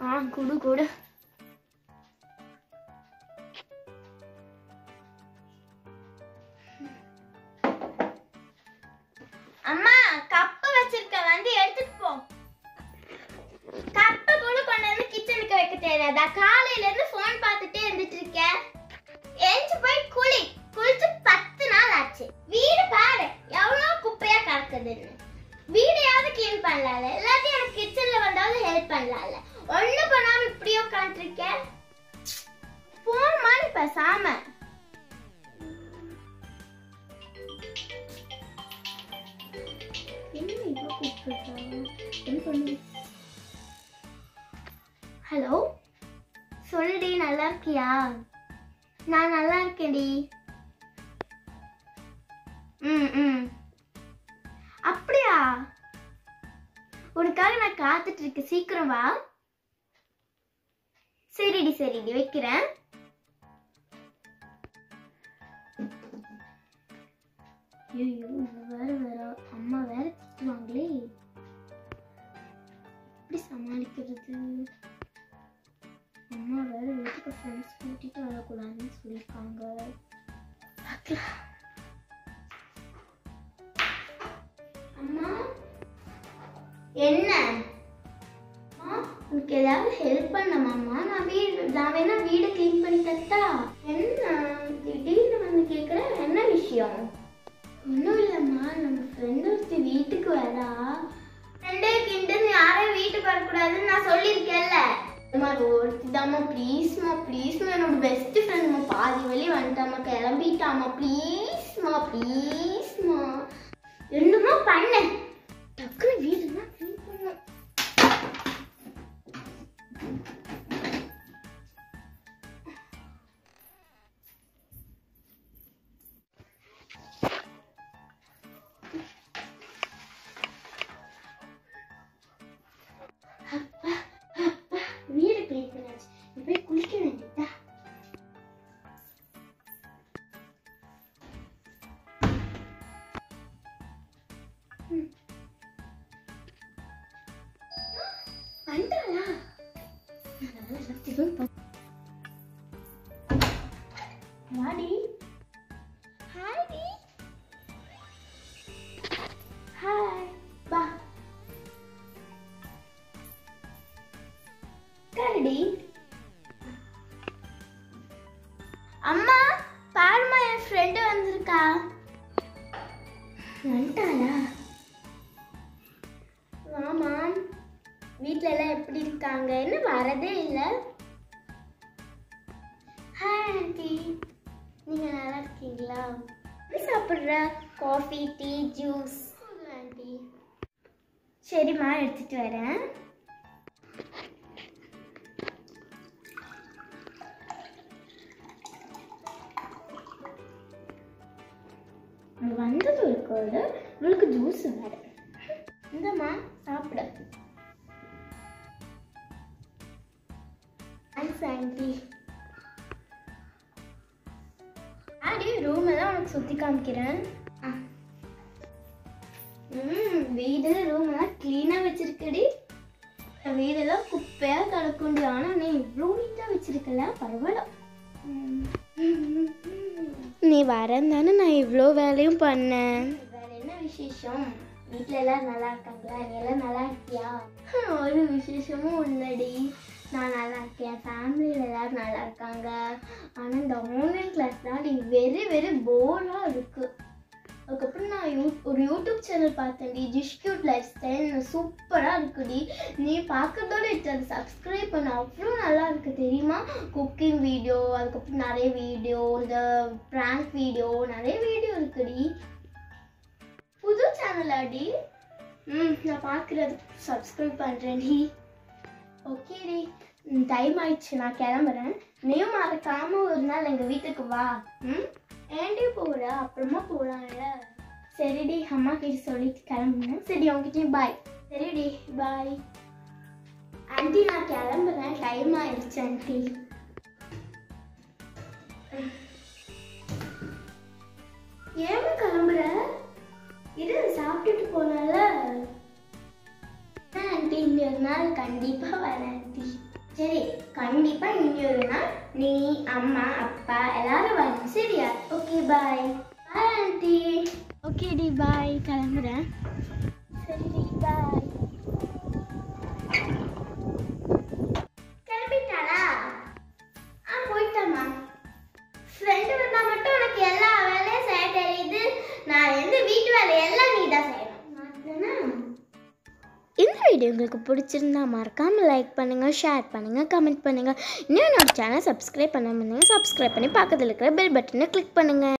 ஆ குடு குடு அம்மா கப்பு வச்சிருக்க வந்து எடுத்துட்டு போ கப்பு கூட கொண்டு வந்து கிச்சனுக்கு வைக்க தெரியாதா காலையில இருந்து போன் பார்த்துட்டே இருந்துட்டு இருக்க எஞ்சி போய் குளி குளிச்சு பத்து நாள் ஆச்சு வீடு பாரு எவ்வளவு குப்பையா கிடக்குதுன்னு வீடையாவது க்ளீன் பண்ணலாம்ல எல்லாத்தையும் எனக்கு கிச்சன்ல வந்தாவது ஹெல்ப் பண்ணலாம்ல ஒண்ணு பண்ணாம இப்படியே உட்காந்துருக்க போன் மாதிரி பேசாம என்ன இவ்வளோ கூப்பிடுறாங்க என்ன பண்ணு ஹலோ சொல்லுடி நல்லா இருக்கியா நான் நல்லா இருக்கேன்டி ம் ம் அப்படியா உனக்காக நான் காத்துட்டு இருக்கேன் சீக்கிரம் வா சரிடி சரிடி வைக்கிறேன் ஐயோ வேற வேற அம்மா வேற திட்டுவாங்களே எப்படி சமாளிக்கிறது அம்மா வேற வீட்டுக்கு ஃப்ரெண்ட்ஸ் கூட்டிட்டு வரக்கூடாதுன்னு சொல்லியிருக்காங்க பார்க்கலாம். அம்மா என்ன அம்மா, உனக்கு ஏதாவது ஹெல்ப் பண்ணமாம்மா நான் வீடு நான் வேணா வீடு க்ளீன் பண்ணி தரட்டா என்ன திடீர்னு வந்து கேட்குறேன் என்ன விஷயம் ஒன்றும் இல்லைம்மா நம்ம ஃப்ரெண்டு ஒருத்தி வீட்டுக்கு வரா ஃப்ரெண்டு கிண்டுன்னு யாரும் வீட்டுக்கு வரக்கூடாதுன்னு நான் சொல்லியிருக்கேன்ல அம்மா ஒருத்தி தாம்மா ப்ளீஸ்மா ப்ளீஸ்மா என்னோட பெஸ்ட் ஃப்ரெண்ட்மா பாதி வழி வந்துட்டாம்மா கிளம்பிட்டாம்மா ப்ளீஸ்மா ப்ளீஸ்மா என்னமோ பண்ண டக்குனு வீடுனா க்ளீன் பண்ணும் அப்பா அப்பா வீடு க்ளீன் பண்ணாச்சு நீ போய் குளிக்க வேண்டியதா ம். வந்துட்டாளா? நான் நல்லா எல்லாத்தையும் பா- வாடி ஹாய் டி ஹாய் பா கரடி அம்மா பாருமா என் ஃப்ரெண்டு வந்திருக்கா வந்துட்டாளா ஆமா வீட்ல எல்லாம் எப்படி இருக்காங்க என்ன வரதே இல்லை ஹாய் ஆண்டி நீங்க நல்லா இருக்கீங்களா எப்படி சாப்பிட்ற காஃபி டீ ஜூஸ் ஆண்டி சரிம்மா எடுத்துட்டு வரேன் அங்க வந்தது ஒரு கோடு இவளுக்கு ஜூஸ் வேற இந்தம்மா சாப்பிட தேங்க்ஸ் ஆண்டி ஆடி ரூம் எல்லாம் உனக்கு சுத்தி காமிக்கிறேன் ஆ. ம் வீடு ரூம் எல்லாம் க்ளீனா வச்சிருக்கடி வீடெல்லாம் குப்பையா கிடக்குண்டி ஆனா நீ இவ்வளோ நீட்டா வச்சிருக்கல பரவாயில்ல ம். நீ வரேன் தானே நான் இவ்வளோ வேலையும் பண்ணேன் வேற என்ன விசேஷம் வீட்டில் எல்லாம் நல்லா இருக்காங்களா நீ எல்லாம் நல்லா இருக்கியா ஒரு விசேஷமும் இல்லடி நான் நல்லா இருக்கேன் ஃபேமிலியில் எல்லாரும் நல்லா இருக்காங்க ஆனால் இந்த ஆன்லைன் கிளாஸ் தான் வெரி வெரி போராக இருக்குது அதுக்கப்புறம் நான் யூ ஒரு யூடியூப் சேனல் பார்த்தேன்டி ஜிஷ்கியூட் லைஃப் ஸ்டைல் சூப்பராக இருக்குடி நீ பார்க்கறதோட இட்டு அதை சப்ஸ்கிரைப் பண்ண அவ்வளோ நல்லா இருக்கு தெரியுமா குக்கிங் வீடியோ அதுக்கப்புறம் நிறைய வீடியோ இந்த ப்ராங்க் வீடியோ நிறைய வீடியோ இருக்குடி புது சேனலாடி ம் நான் பார்க்குறது சப்ஸ்கிரைப் பண்ணுறேன்டி ஓகேடி டைம் ஆயிடுச்சு நான் கிளம்புறேன் நீயும் மறக்காம ஒரு நாள் எங்கள் வீட்டுக்கு வா ம் ஏண்டி போகிற அப்புறமா போகலாம்ல சரிடி அம்மா கிட்ட சொல்லிட்டு கிளம்புனேன் சரி உங்ககிட்டயும் பாய் சரிடி பாய் ஆண்டி நான் கிளம்புறேன் டைம் ஆயிடுச்சு ஆண்டி ஏமா கிளம்புற இரு சாப்பிட்டுட்டு போனல ஆண்டி இந்த ஒரு நாள் கண்டிப்பா வரேன் ஆண்டி சரி கண்டிப்பா இனி ஒரு நாள் நீ அம்மா அப்பா எல்லாரும் வரணும் சரியா okay bye bye aunty okay டி பாய் கிளம்புறேன் சரி டி பாய் கிளம்பிட்டாளா ஆ போயிட்டாமா ஃப்ரெண்டு வந்தா மட்டும் உனக்கு எல்லா வேலையும் செய்ய தெரியுது நான் எந்த வீட்டு வேலை எல்லாம் நீ தான் செய்யணும் மாட்டேனா இந்த வீடியோ உங்களுக்கு பிடிச்சிருந்தா மறக்காமல் லைக் பண்ணுங்கள் ஷேர் பண்ணுங்கள் கமெண்ட் பண்ணுங்கள் இன்னும் என்னோட சேனல் சப்ஸ்கிரைப் பண்ண பண்ணுங்கள் சப்ஸ்கிரைப் பண்ணி பக்கத்தில் இருக்கிற பெல் பட்டனை கிளிக் பண்ணுங்கள்